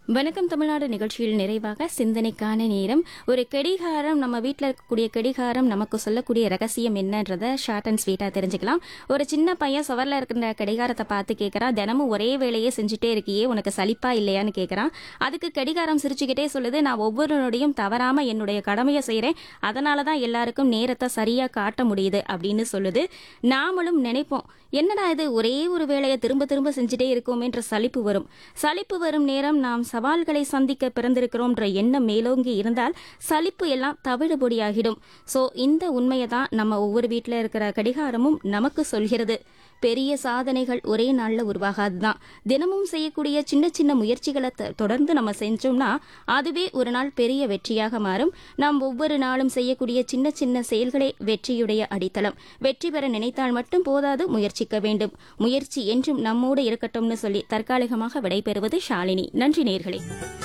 வணக்கம் தமிழ்நாடு நிகழ்ச்சியில் நிறைவாக சிந்தனைக்கான நேரம் ஒரு கடிகாரம் நம்ம வீட்டில் இருக்கக்கூடிய கடிகாரம் நமக்கு சொல்லக்கூடிய ரகசியம் என்னன்றத ஷார்ட் அண்ட் ஸ்வீட்டாக தெரிஞ்சுக்கலாம் ஒரு சின்ன பையன் சுவரில் இருக்கிற கடிகாரத்தை பார்த்து கேட்குறான் தினமும் ஒரே வேலையே செஞ்சுட்டே இருக்கியே உனக்கு சலிப்பா இல்லையான்னு கேட்குறான் அதுக்கு கடிகாரம் சிரிச்சுக்கிட்டே சொல்லுது நான் ஒவ்வொரு நொடியும் தவறாமல் என்னுடைய கடமையை செய்கிறேன் அதனால தான் எல்லாருக்கும் நேரத்தை சரியாக காட்ட முடியுது அப்படின்னு சொல்லுது நாமளும் நினைப்போம் என்னடா இது ஒரே ஒரு வேலையை திரும்ப திரும்ப செஞ்சுட்டே இருக்கோமேன்ற சலிப்பு வரும் சலிப்பு வரும் நேரம் நாம் சவால்களை சந்திக்க பிறந்திருக்கிறோம்ன்ற எண்ணம் மேலோங்கி இருந்தால் சலிப்பு எல்லாம் தவிடுபொடியாகிடும் ஸோ இந்த உண்மையை தான் நம்ம ஒவ்வொரு வீட்டில் இருக்கிற கடிகாரமும் நமக்கு சொல்கிறது பெரிய சாதனைகள் ஒரே நாளில் உருவாகாது தான் தினமும் செய்யக்கூடிய சின்ன சின்ன முயற்சிகளை த- தொடர்ந்து நம்ம செஞ்சோம்னா அதுவே ஒரு நாள் பெரிய வெற்றியாக மாறும் நாம் ஒவ்வொரு நாளும் செய்யக்கூடிய சின்ன சின்ன செயல்களே வெற்றியுடைய அடித்தளம் வெற்றி பெற நினைத்தால் மட்டும் போதாது முயற்சிக்க வேண்டும் முயற்சி என்றும் நம்மோடு இருக்கட்டும்னு சொல்லி தற்காலிகமாக விடைபெறுவது ஷாலினி நன்றி நேர்களே